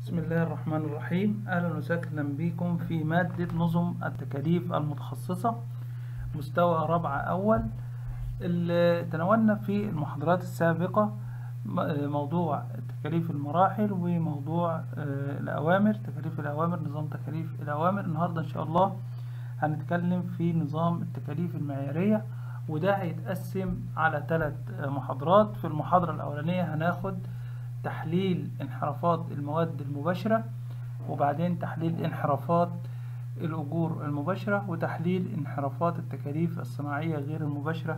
بسم الله الرحمن الرحيم أهلا وسهلا بكم في مادة نظم التكاليف المتخصصة مستوى رابعة أول اللي تناولنا في المحاضرات السابقة م- موضوع تكاليف المراحل وموضوع آه، الأوامر تكاليف الأوامر نظام تكاليف الأوامر النهاردة إن شاء الله هنتكلم في نظام التكاليف المعيارية وده هيتقسم على ثلاث محاضرات في المحاضرة الأولانية هناخد تحليل انحرافات المواد المباشرة وبعدين تحليل انحرافات الأجور المباشرة وتحليل انحرافات التكاليف الصناعية غير المباشرة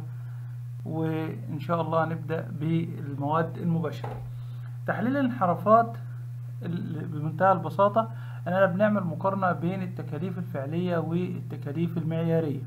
وإن شاء الله نبدأ بالمواد المباشرة تحليل الانحرافات ال- بمنتهى البساطة أننا بنعمل مقارنة بين التكاليف الفعلية والتكاليف المعيارية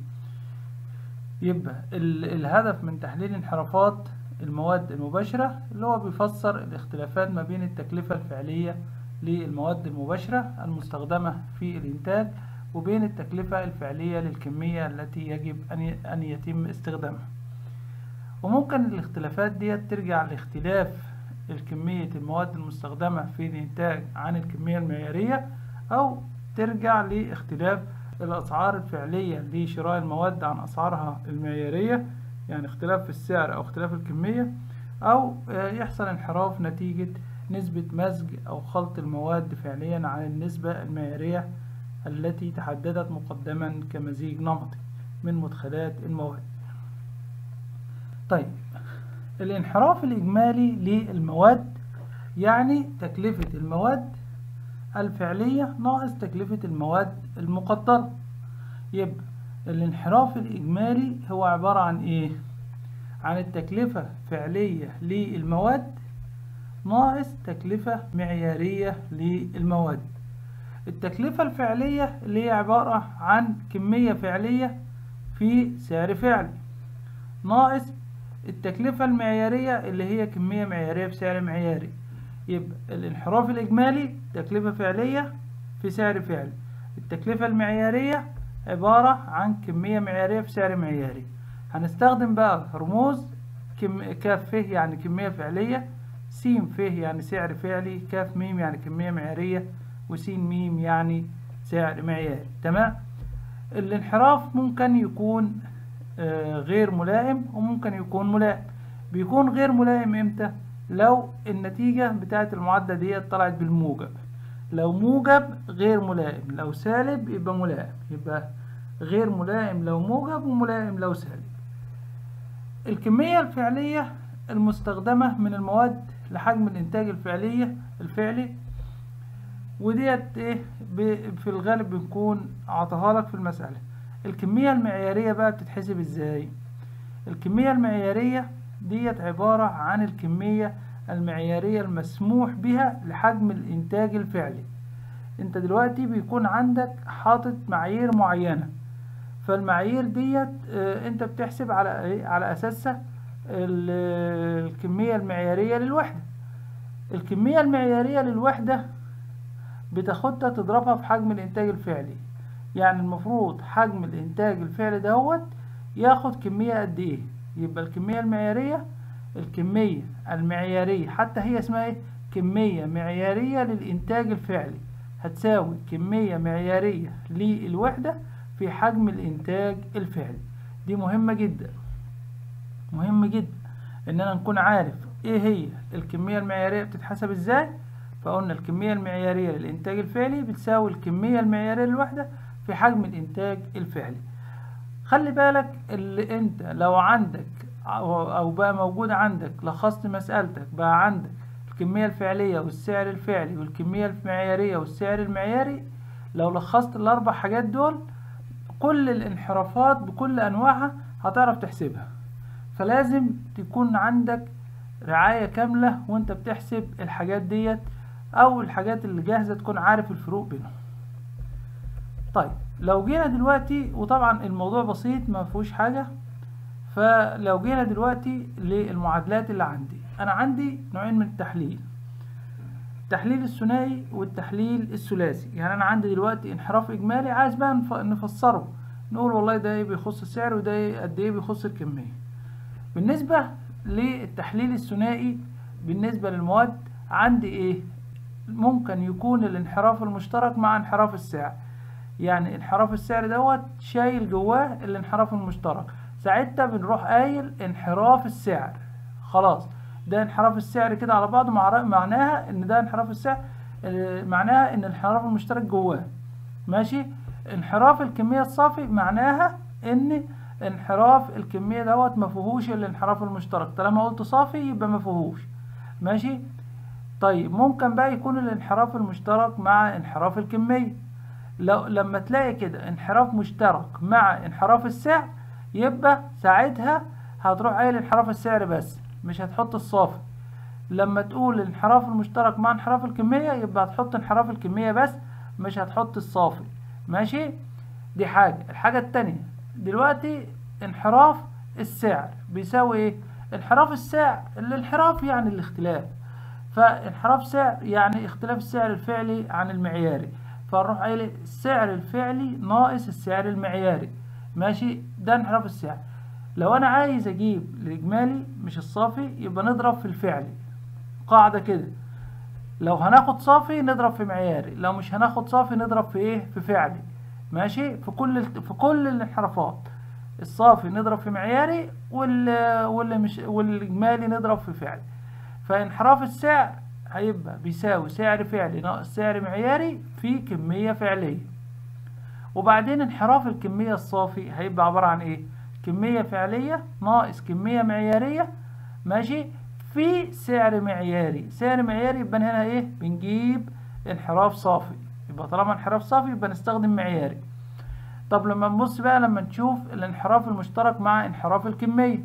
يبقى ال- الهدف من تحليل انحرافات المواد المباشرة اللي هو بيفسر الاختلافات ما بين التكلفة الفعلية للمواد المباشرة المستخدمة في الإنتاج وبين التكلفة الفعلية للكمية التي يجب أن ي- أن يتم استخدامها وممكن الاختلافات دي ترجع لاختلاف الكمية المواد المستخدمة في الإنتاج عن الكمية المعيارية أو ترجع لاختلاف الأسعار الفعلية لشراء المواد عن أسعارها المعيارية يعني اختلاف في السعر أو اختلاف الكمية أو آه، يحصل انحراف نتيجة نسبة مزج أو خلط المواد فعليا عن النسبة المعيارية التي تحددت مقدما كمزيج نمطي من مدخلات المواد طيب الانحراف الإجمالي للمواد يعني تكلفة المواد الفعلية ناقص تكلفة المواد المقدرة يبقى الانحراف الإجمالي هو عبارة عن إيه؟ عن التكلفة فعلية للمواد ناقص تكلفة معيارية للمواد التكلفة الفعلية اللي هي عبارة عن كمية فعلية في سعر فعلي ناقص التكلفة المعيارية اللي هي كمية معيارية في سعر معياري يبقى الانحراف الإجمالي تكلفة فعلية في سعر فعلي التكلفة المعيارية عبارة عن كمية معيارية في سعر معياري هنستخدم بقى رموز كم... كاف ف يعني كمية فعلية س ف يعني سعر فعلي كاف م يعني كمية معيارية وس م يعني سعر معياري تمام الانحراف ممكن يكون آه، غير ملائم وممكن يكون ملائم بيكون غير ملائم امتى لو النتيجة بتاعت المعادلة دي طلعت بالموجب لو موجب غير ملائم لو سالب يبقى ملائم يبقى غير ملائم لو موجب وملائم لو سالب الكمية الفعلية المستخدمة من المواد لحجم الإنتاج الفعلية الفعلي وديت ايه ب- في الغالب بنكون عطاها لك في المسألة الكمية المعيارية بقى بتتحسب ازاي الكمية المعيارية ديت عبارة عن الكمية المعيارية المسموح بها لحجم الإنتاج الفعلي انت دلوقتي بيكون عندك حاطط معايير معينة فالمعايير ديت آه، انت بتحسب على ايه على اساسها ال- الكمية المعيارية للوحدة الكمية المعيارية للوحدة بتاخدها تضربها في حجم الإنتاج الفعلي يعني المفروض حجم الإنتاج الفعلي دهوت ياخد كمية قد إيه يبقى الكمية المعيارية الكمية المعيارية حتى هي اسمها إيه كمية معيارية للإنتاج الفعلي هتساوي كمية معيارية للوحدة في حجم الإنتاج الفعلي دي مهمة جدا مهم جدا إننا نكون عارف إيه هي الكمية المعيارية بتتحسب إزاي فقلنا الكمية المعيارية للإنتاج الفعلي بتساوي الكمية المعيارية للوحدة في حجم الإنتاج الفعلي خلي بالك اللي انت لو عندك او أو بقى موجود عندك لخصت مسألتك بقى عندك الكمية الفعلية والسعر الفعلي والكمية المعيارية والسعر المعياري لو لخصت الأربع حاجات دول كل الانحرافات بكل أنواعها هتعرف تحسبها فلازم تكون عندك رعاية كاملة وانت بتحسب الحاجات ديت أو الحاجات اللي جاهزة تكون عارف الفروق بينهم طيب لو جينا دلوقتي وطبعا الموضوع بسيط ما فيهوش حاجة فلو جينا دلوقتي للمعادلات اللي عندي انا عندي نوعين من التحليل التحليل الثنائي والتحليل الثلاثي يعني انا عندي دلوقتي انحراف اجمالي عايز بقى نف- نفسره نقول والله ده ايه بيخص السعر وده ايه قد ايه بيخص الكمية بالنسبة للتحليل الثنائي بالنسبة للمواد عندي ايه ممكن يكون الانحراف المشترك مع انحراف السعر يعني انحراف السعر دوت شايل جواه الانحراف المشترك ساعتها بنروح قايل انحراف السعر خلاص ده انحراف السعر كده على بعضه معناها ان ده انحراف السعر معناها ان الانحراف المشترك جواه ماشي انحراف الكمية الصافي معناها ان انحراف الكمية دوت ما فيهوش الانحراف المشترك طالما قلت صافي يبقى ما فيهوش ماشي طيب ممكن بقى يكون الانحراف المشترك مع انحراف الكمية لو لما تلاقي كده انحراف مشترك مع انحراف السعر يبقى ساعتها هتروح قايل انحراف السعر بس مش هتحط الصافي لما تقول الانحراف المشترك مع انحراف الكمية يبقى هتحط انحراف الكمية بس مش هتحط الصافي ماشي دي حاجة الحاجة التانية دلوقتي انحراف السعر بيساوي ايه انحراف السعر الانحراف يعني الاختلاف فانحراف سعر يعني اختلاف السعر الفعلي عن المعياري فنروح قايل السعر الفعلي ناقص السعر المعياري ماشي ده انحراف السعر لو انا عايز اجيب الاجمالي مش الصافي يبقى نضرب في الفعلي قاعدة كده لو هناخد صافي نضرب في معياري لو مش هناخد صافي نضرب في ايه في فعلي ماشي في كل في كل الانحرافات الصافي نضرب في معياري وال واللي مش والاجمالي نضرب في فعلي فانحراف السعر هيبقى بيساوي سعر فعلي ناقص سعر معياري في كمية فعلية وبعدين انحراف الكمية الصافي هيبقى عبارة عن ايه كمية فعلية ناقص كمية معيارية ماشي في سعر معياري سعر معياري يبقى هنا ايه بنجيب انحراف صافي يبقى طالما انحراف صافي يبقى نستخدم معياري طب لما نبص بقى لما نشوف الانحراف المشترك مع انحراف الكمية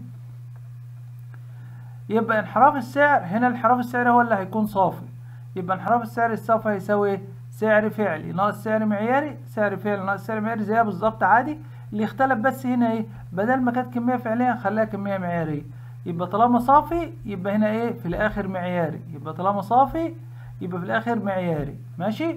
يبقى انحراف السعر هنا انحراف السعر هو اللي هيكون صافي يبقى انحراف السعر الصافي هيساوي ايه سعر فعلي ناقص سعر معياري سعر فعلي ناقص سعر معياري زيها بالظبط عادي اللي اختلف بس هنا ايه بدل ما كانت كمية فعلية نخليها كمية معيارية يبقى طالما صافي يبقى هنا ايه في الاخر معياري يبقى طالما صافي يبقى في الاخر معياري ماشي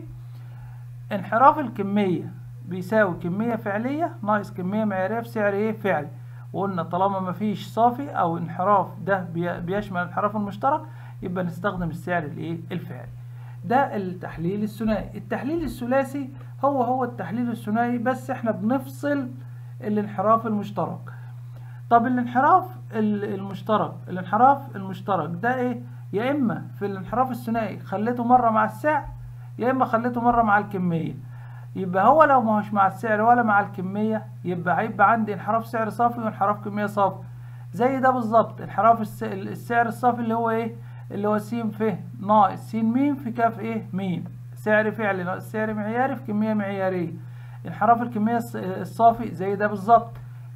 انحراف الكمية بيساوي كمية فعلية ناقص كمية معيارية في سعر ايه فعلي وقلنا طالما مفيش صافي او انحراف ده بيشمل الانحراف المشترك يبقى نستخدم السعر الايه الفعلي ده التحليل الثنائي التحليل الثلاثي هو هو التحليل الثنائي بس احنا بنفصل الانحراف المشترك طب الانحراف المشترك الانحراف المشترك ده ايه يا اما في الانحراف الثنائي خليته مرة مع السعر يا اما خليته مرة مع الكمية يبقى هو لو ما هوش مع السعر ولا مع الكمية يبقى هيبقى عندي انحراف سعر صافي وانحراف كمية صافي زي ده بالظبط انحراف السعر الصافي اللي هو ايه اللي هو س ف ناقص س م في كاف ايه م سعر فعلي ناقص سعر معياري في كمية معيارية انحراف الكمية الصافي زي ده بالظبط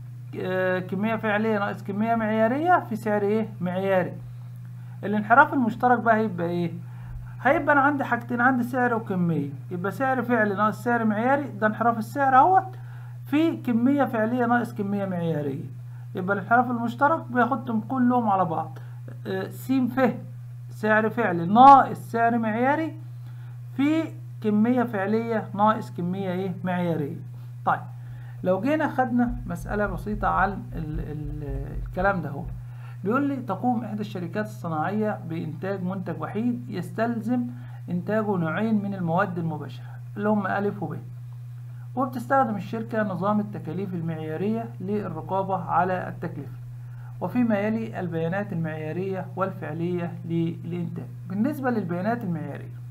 كمية فعلية ناقص كمية معيارية في سعر ايه معياري الانحراف المشترك بقى هيبقى ايه هيبقى انا عندي حاجتين عندي سعر وكمية يبقى سعر فعلي ناقص سعر معياري ده انحراف السعر اهوت في كمية فعلية ناقص كمية معيارية يبقى الانحراف المشترك بياخدهم كلهم على بعض س ف سعر فعلي ناقص سعر معياري في كمية فعلية ناقص كمية ايه معيارية طيب لو جينا خدنا مسألة بسيطة عن ال ال الكلام ده هو بيقول لي تقوم إحدى الشركات الصناعية بإنتاج منتج وحيد يستلزم إنتاجه نوعين من المواد المباشرة اللي هم ألف وب وبتستخدم الشركة نظام التكاليف المعيارية للرقابة على التكلفة وفيما يلي البيانات المعيارية والفعلية للإنتاج بالنسبة للبيانات المعيارية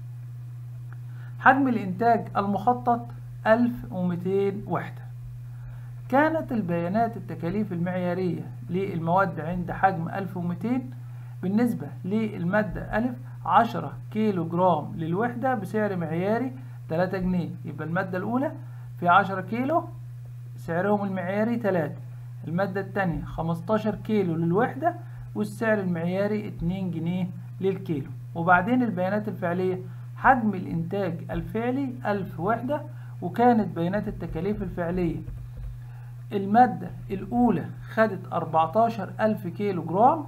حجم الإنتاج المخطط 1200 وحدة كانت البيانات التكاليف المعيارية للمواد عند حجم 1200 بالنسبة للمادة ألف 10 كيلو جرام للوحدة بسعر معياري 3 جنيه يبقى المادة الأولى في 10 كيلو سعرهم المعياري 3 المادة الثانية 15 كيلو للوحدة والسعر المعياري 2 جنيه للكيلو وبعدين البيانات الفعلية حجم الإنتاج الفعلي 1000 وحدة وكانت بيانات التكاليف الفعلية المادة الأولى خدت 14 ألف كيلو جرام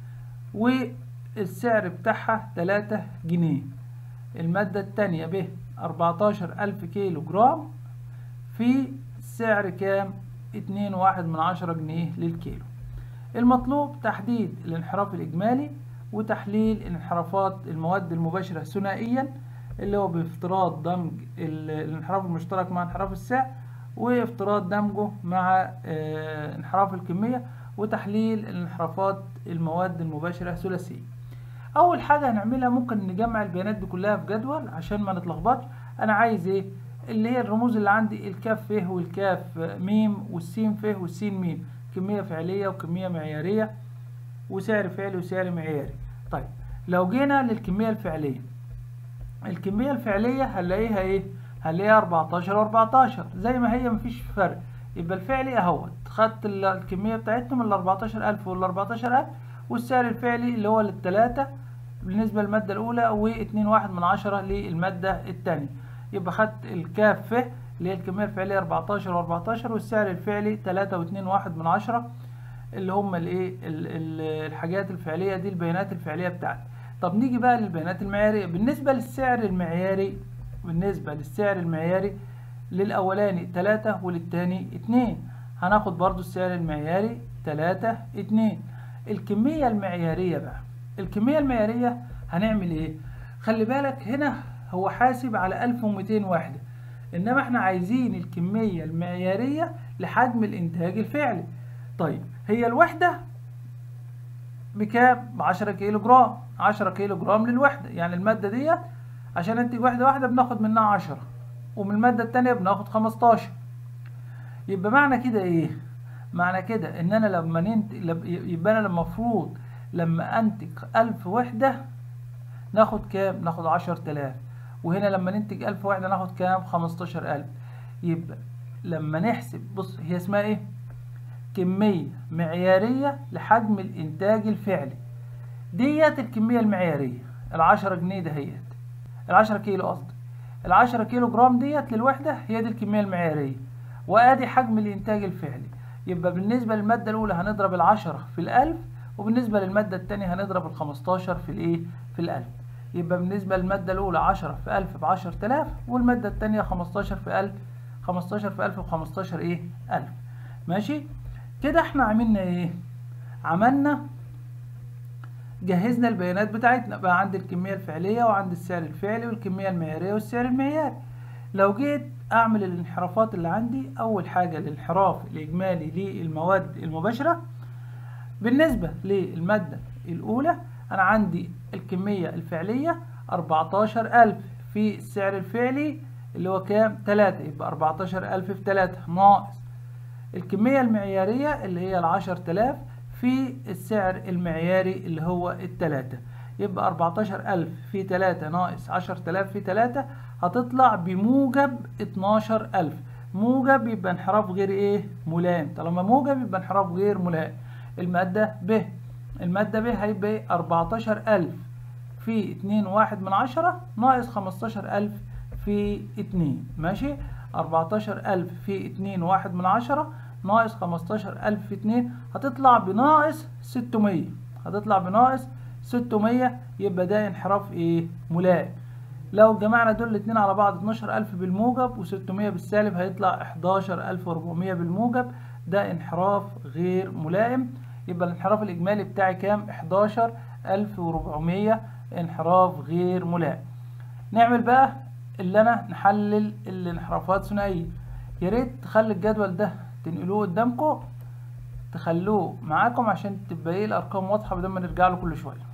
والسعر بتاعها 3 جنيه المادة التانية ب 14 ألف كيلو جرام في سعر كام؟ اتنين واحد من عشرة جنيه للكيلو المطلوب تحديد الانحراف الإجمالي وتحليل انحرافات المواد المباشرة ثنائيا اللي هو بافتراض دمج الانحراف المشترك مع انحراف السعر وافتراض دمجه مع انحراف الكمية وتحليل الانحرافات المواد المباشرة ثلاثية اول حاجة هنعملها ممكن نجمع البيانات دي كلها في جدول عشان ما نتلخبطش انا عايز ايه اللي هي الرموز اللي عندي الكاف ف والكاف ميم والسين ف والسين ميم كمية فعلية وكمية معيارية وسعر فعلي وسعر معياري طيب لو جينا للكمية الفعلية الكمية الفعلية هنلاقيها ايه هنلاقيها 14 و14 زي ما هي مفيش فرق يبقى الفعلي اهوت خدت الكمية بتاعتهم ال 14000 وال 14000 والسعر الفعلي اللي هو للتلاتة بالنسبة للمادة الأولى واتنين واحد من عشرة للمادة التانية يبقى خدت الكاف ف اللي هي الكمية الفعلية 14 و14 والسعر الفعلي تلاتة واتنين واحد من عشرة اللي هم الايه الحاجات الفعلية دي البيانات الفعلية بتاعتي طب نيجي بقى للبيانات المعيارية بالنسبة للسعر المعياري بالنسبة للسعر المعياري للأولاني تلاتة وللتاني اتنين هناخد برضو السعر المعياري تلاتة اتنين الكمية المعيارية بقى الكمية المعيارية هنعمل ايه خلي بالك هنا هو حاسب على 1200 وحدة انما احنا عايزين الكمية المعيارية لحجم الانتاج الفعلي طيب هي الوحدة بكام بعشرة كيلو جرام عشرة كيلو جرام للوحدة يعني المادة ديت عشان انتج وحدة واحدة بناخد منها عشرة ومن المادة التانية بناخد خمستاشر يبقى معنى كده ايه معنى كده ان انا لما ننتج يبقى انا المفروض لما انتج الف وحدة ناخد كام ناخد عشر تلاف وهنا لما ننتج الف وحدة ناخد كام خمستاشر الف يبقى لما نحسب بص هي اسمها ايه كمية معيارية لحجم الانتاج الفعلي ديت الكمية المعيارية العشرة جنيه دهيت العشرة كيلو قصدي العشرة كيلو جرام ديت للوحدة هي دي الكمية المعيارية وادي حجم الانتاج الفعلي يبقى بالنسبة للمادة الأولى هنضرب العشرة في الألف وبالنسبة للمادة التانية هنضرب الخمستاشر في الإيه؟ في الألف يبقى بالنسبة للمادة الأولى عشرة في ألف بعشر تلاف والمادة التانية خمستاشر في ألف خمستاشر في ألف بخمستاشر إيه؟ ألف ماشي؟ كده إحنا عملنا إيه؟ عملنا جهزنا البيانات بتاعتنا بقى عندي الكمية الفعلية وعندي السعر الفعلي والكمية المعيارية والسعر المعياري لو جيت اعمل الانحرافات اللي عندي اول حاجة الانحراف الاجمالي للمواد المباشرة بالنسبة للمادة الاولى انا عندي الكمية الفعلية 14000 في السعر الفعلي اللي هو كام 3 يبقى 14000 في 3 ناقص الكمية المعيارية اللي هي ال 10000 في السعر المعياري اللي هو التلاتة يبقى 14000 في 3 ناقص 10000 في 3 هتطلع بموجب 12000 موجب يبقى انحراف غير ايه ملائم طالما موجب يبقى انحراف غير ملائم المادة ب المادة ب هيبقى ايه 14000 في 2 واحد من عشرة ناقص 15000 في 2 ماشي 14000 في 2 واحد من عشرة ناقص 15000 في 2 هتطلع بناقص 600 هتطلع بناقص 600 يبقى ده انحراف ايه ملائم لو جمعنا دول الاتنين على بعض 12000 بالموجب و600 بالسالب هيطلع 11400 بالموجب ده انحراف غير ملائم يبقى الانحراف الإجمالي بتاعي كام 11400 انحراف غير ملائم نعمل بقى اللي أنا نحلل الانحرافات ثنائية يا ريت تخلي الجدول ده تنقلوه قدامكم تخلوه معاكم عشان تبقى ايه الأرقام واضحة بدل ما نرجع له كل شوية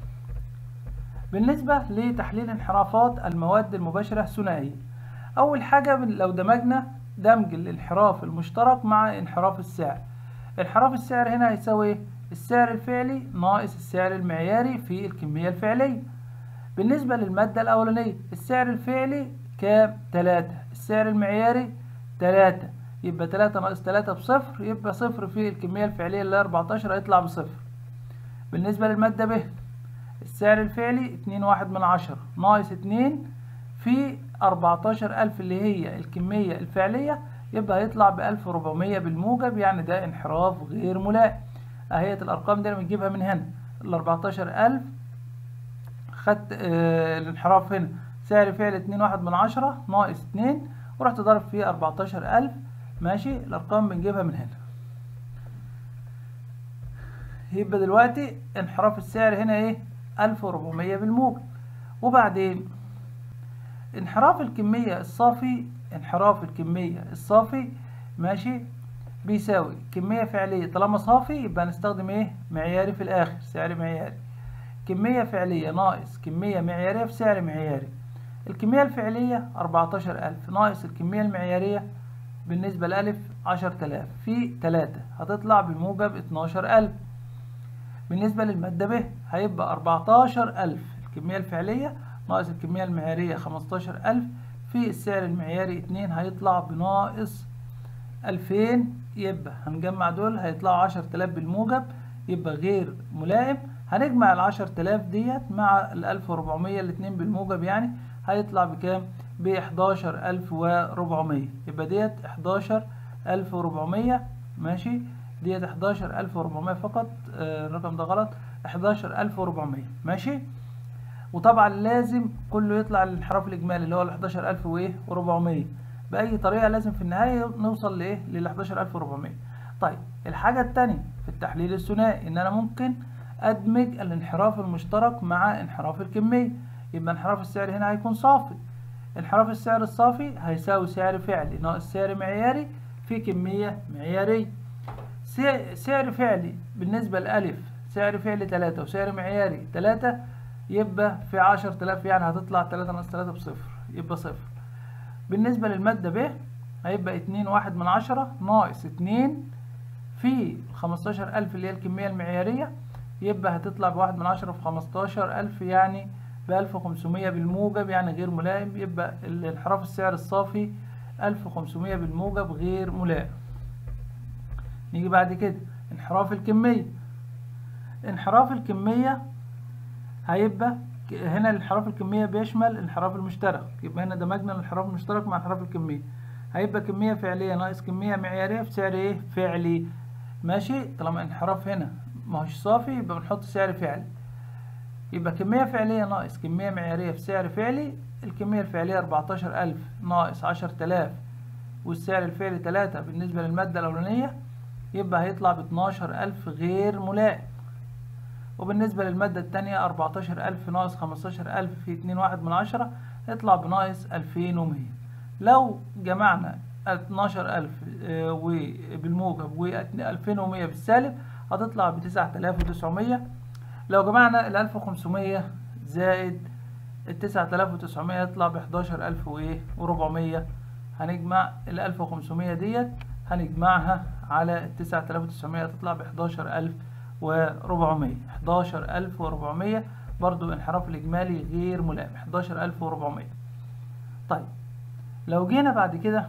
بالنسبة لتحليل انحرافات المواد المباشرة ثنائية أول حاجة لو دمجنا دمج الانحراف المشترك مع انحراف السعر انحراف السعر هنا هيساوي السعر الفعلي ناقص السعر المعياري في الكمية الفعلية بالنسبة للمادة الأولانية السعر الفعلي كام؟ تلاتة السعر المعياري تلاتة يبقى تلاتة ناقص تلاتة بصفر يبقى صفر في الكمية الفعلية اللي هي 14 هيطلع بصفر بالنسبة للمادة ب السعر الفعلي اتنين واحد من عشرة ناقص اتنين في أربعتاشر ألف اللي هي الكمية الفعلية يبقى هيطلع بألف وربعمية بالموجب يعني ده انحراف غير ملائم أهيت الأرقام دي أنا بنجيبها من هنا الأربعتاشر ألف خدت آه الانحراف هنا سعر فعل اتنين واحد من عشرة ناقص اتنين ورحت ضارب فيه أربعتاشر ألف ماشي الأرقام بنجيبها من هنا يبقى دلوقتي انحراف السعر هنا ايه ألف وربعمية بالموجب وبعدين انحراف الكمية الصافي انحراف الكمية الصافي ماشي بيساوي كمية فعلية طالما صافي يبقى نستخدم ايه معياري في الآخر سعر معياري كمية فعلية ناقص كمية معيارية في سعر معياري الكمية الفعلية 14000 ناقص الكمية المعيارية بالنسبة لألف 10000 في 3 هتطلع بموجب 12000 بالنسبة للمادة ب هيبقى 14000 الكمية الفعلية ناقص الكمية المعيارية 15000 في السعر المعياري 2 هيطلع بناقص 2000 يبقى هنجمع دول هيطلعوا 10000 بالموجب يبقى غير ملائم هنجمع ال 10000 ديت مع ال 1400 الاتنين بالموجب يعني هيطلع بكام؟ ب 11400 يبقى ديت 11400 ماشي ديت 11400 فقط آه الرقم ده غلط 11400 ماشي وطبعا لازم كله يطلع الانحراف الاجمالي اللي هو ال 11000 وايه و400 باي طريقه لازم في النهايه نوصل لايه لل 11400 طيب الحاجه الثانيه في التحليل الثنائي ان انا ممكن ادمج الانحراف المشترك مع انحراف الكميه يبقى انحراف السعر هنا هيكون صافي انحراف السعر الصافي هيساوي سعر فعلي ناقص سعر معياري في كميه معياريه سعر فعلي بالنسبه لألف سعر فعلي 3 وسعر معياري 3 يبقى في 10000 يعني هتطلع 3 ناقص 3 بصفر يبقى صفر بالنسبة للمادة ب هيبقى اتنين واحد من عشرة ناقص اتنين في خمستاشر ألف اللي هي الكمية المعيارية يبقى هتطلع بواحد من عشرة في خمستاشر ألف يعني بألف وخمسمية بالموجب يعني غير ملائم يبقى الانحراف السعر الصافي ألف وخمسمية بالموجب غير ملائم نيجي بعد كده انحراف الكمية انحراف الكمية هيبقى هنا الانحراف الكمية بيشمل الانحراف المشترك يبقى هنا دمجنا الانحراف المشترك مع انحراف الكمية هيبقى كمية فعلية ناقص كمية معيارية في سعر ايه فعلي ماشي طالما انحراف هنا ما هوش صافي يبقى بنحط سعر فعلي يبقى كمية فعلية ناقص كمية معيارية في سعر فعلي الكمية الفعلية 14000 ناقص 10000 والسعر الفعلي 3 بالنسبة للمادة الأولانية يبقى هيطلع ب 12000 غير ملائم وبالنسبة للمادة التانية أربعتاشر ألف ناقص خمستاشر ألف في اتنين واحد من عشرة يطلع بناقص ألفين ومية لو جمعنا اتناشر ألف بالموجب وألفين ومية بالسالب هتطلع بتسعة آلاف وتسعمية لو جمعنا الألف وخمسمية زائد التسعة آلاف وتسعمية يطلع بحداشر ألف وإيه وربعمية هنجمع الألف وخمسمية ديت هنجمعها على التسعة آلاف وتسعمية تطلع بحداشر ألف وربعمية حداشر ألف وربعمية برضو انحراف الإجمالي غير ملائم حداشر ألف وربعمية طيب لو جينا بعد كده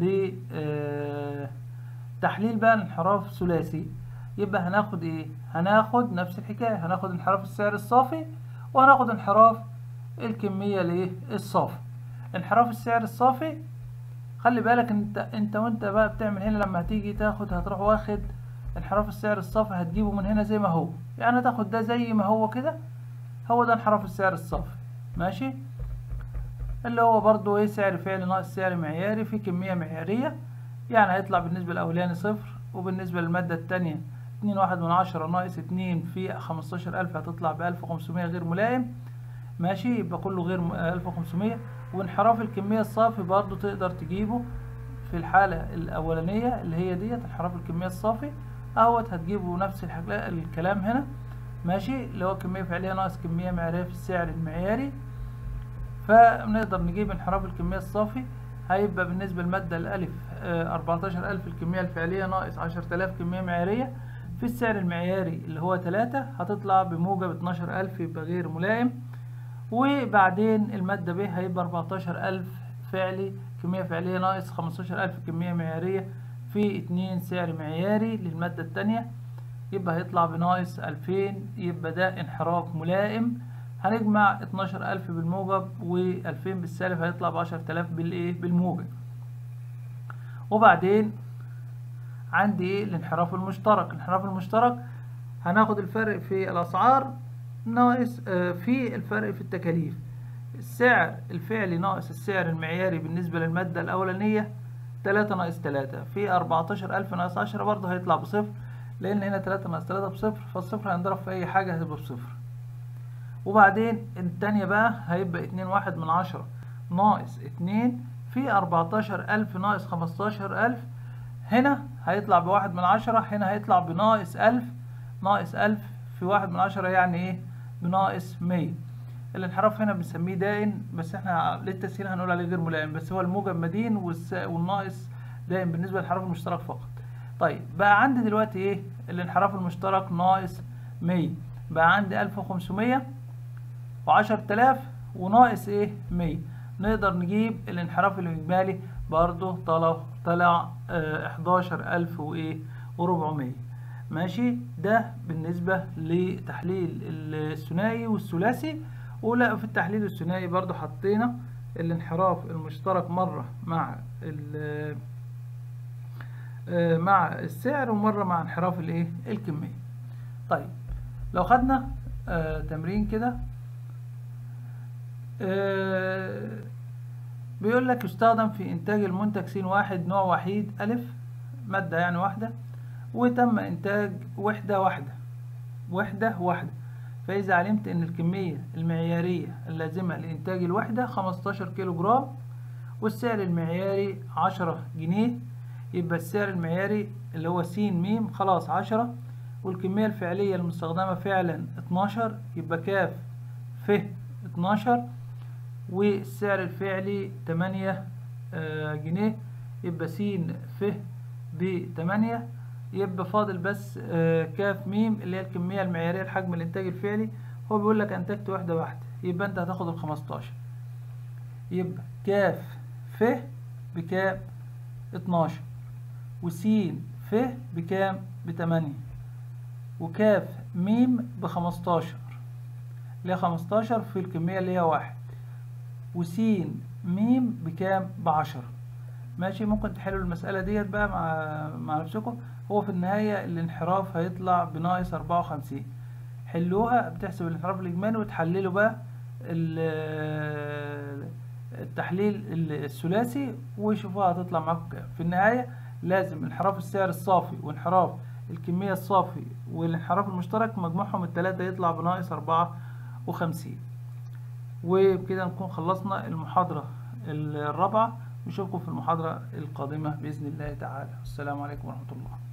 لتحليل بقى الانحراف ثلاثي يبقى هناخد ايه هناخد نفس الحكاية هناخد انحراف السعر الصافي وهناخد انحراف الكمية الايه الصافي انحراف السعر الصافي خلي بالك انت انت وانت بقى بتعمل هنا لما هتيجي تاخد هتروح واخد انحراف السعر الصافي هتجيبه من هنا زي ما هو يعني هتاخد ده زي ما هو كده هو ده انحراف السعر الصافي ماشي اللي هو برضو ايه سعر فعلي ناقص سعر معياري في كمية معيارية يعني هيطلع بالنسبة الأولاني صفر وبالنسبة للمادة التانية اتنين واحد من عشرة ناقص اتنين في خمستاشر ألف هتطلع بألف وخمسمية غير ملائم ماشي يبقى كله غير ألف وخمسمية وانحراف الكمية الصافي برضو تقدر تجيبه في الحالة الأولانية اللي هي ديت انحراف الكمية الصافي اهوت هتجيبوا نفس الكلام هنا ماشي اللي هو كمية فعلية ناقص كمية معيارية في السعر المعياري فنقدر نجيب انحراف الكمية الصافي هيبقى بالنسبة للمادة الألف أربعتاشر ألف الكمية الفعلية ناقص عشرة آلاف كمية معيارية في السعر المعياري اللي هو تلاتة هتطلع بموجب اتناشر ألف يبقى غير ملائم وبعدين المادة ب هيبقى أربعتاشر ألف فعلي كمية فعلية ناقص خمستاشر ألف كمية معيارية في اتنين سعر معياري للمادة التانية يبقى هيطلع بناقص ألفين يبقى ده انحراف ملائم هنجمع اتناشر ألف بالموجب وألفين بالسالب هيطلع بعشرة آلاف بالإيه بالموجب وبعدين عندي إيه الانحراف المشترك الانحراف المشترك هناخد الفرق في الأسعار ناقص آه في الفرق في التكاليف السعر الفعلي ناقص السعر المعياري بالنسبة للمادة الأولانية تلاتة ناقص تلاتة في أربعتاشر ألف ناقص عشرة برضه هيطلع بصفر لأن هنا تلاتة ناقص تلاتة بصفر فالصفر هنضرب في أي حاجة هتبقى بصفر وبعدين التانية بقى هيبقى اتنين واحد من عشرة ناقص اتنين في اربعتاشر الف ناقص خمستاشر الف هنا هيطلع بواحد من عشرة هنا هيطلع بناقص ألف ناقص ألف في واحد من عشرة يعني ايه بناقص مية الانحراف هنا بنسميه دائن بس احنا للتسهيل هنقول عليه غير ملائم بس هو الموجب مدين والناقص دائم بالنسبة للانحراف المشترك فقط طيب بقى عندي دلوقتي ايه الانحراف المشترك ناقص مية بقى عندي ألف وخمسمية وعشرة آلاف وناقص ايه مية نقدر نجيب الانحراف الإجمالي برضه طلع طلع حداشر ألف وإيه وربعمية ماشي ده بالنسبة لتحليل الثنائي والثلاثي ولا في التحليل الثنائي برضه حطينا الانحراف المشترك مرة مع مع السعر ومرة مع انحراف الايه الكمية طيب لو خدنا آه تمرين كده آه بيقول لك يستخدم في إنتاج المنتج س واحد نوع وحيد ألف مادة يعني واحدة وتم إنتاج وحدة واحدة وحدة واحدة فإذا علمت إن الكمية المعيارية اللازمة لإنتاج الوحدة 15 كيلو جرام والسعر المعياري 10 جنيه يبقى السعر المعياري اللي هو س م خلاص 10 والكمية الفعلية المستخدمة فعلا 12 يبقى كاف ف 12 والسعر الفعلي تمانية جنيه يبقى س ف بتمانية يبقى فاضل بس كاف ميم اللي هي الكمية المعيارية لحجم الإنتاج الفعلي هو بيقول لك أنتجت واحدة واحدة يبقى أنت هتاخد الخمستاشر يبقى كاف ف بكام اتناشر وسين ف بكام بتمانية وكاف ميم بخمستاشر اللي هي خمستاشر في الكمية اللي هي واحد وسين ميم بكام بعشرة ماشي ممكن تحلوا المسألة ديت بقى مع مع نفسكم هو في النهاية الانحراف هيطلع بناقص أربعة وخمسين حلوها بتحسب الانحراف الإجمالي وتحللوا بقى التحليل الثلاثي وشوفوها هتطلع معاكم كام في النهاية لازم انحراف السعر الصافي وانحراف الكمية الصافي والانحراف المشترك مجموعهم التلاتة يطلع بناقص أربعة وخمسين وبكده نكون خلصنا المحاضرة الرابعة نشوفكم في المحاضرة القادمة بإذن الله تعالى السلام عليكم ورحمة الله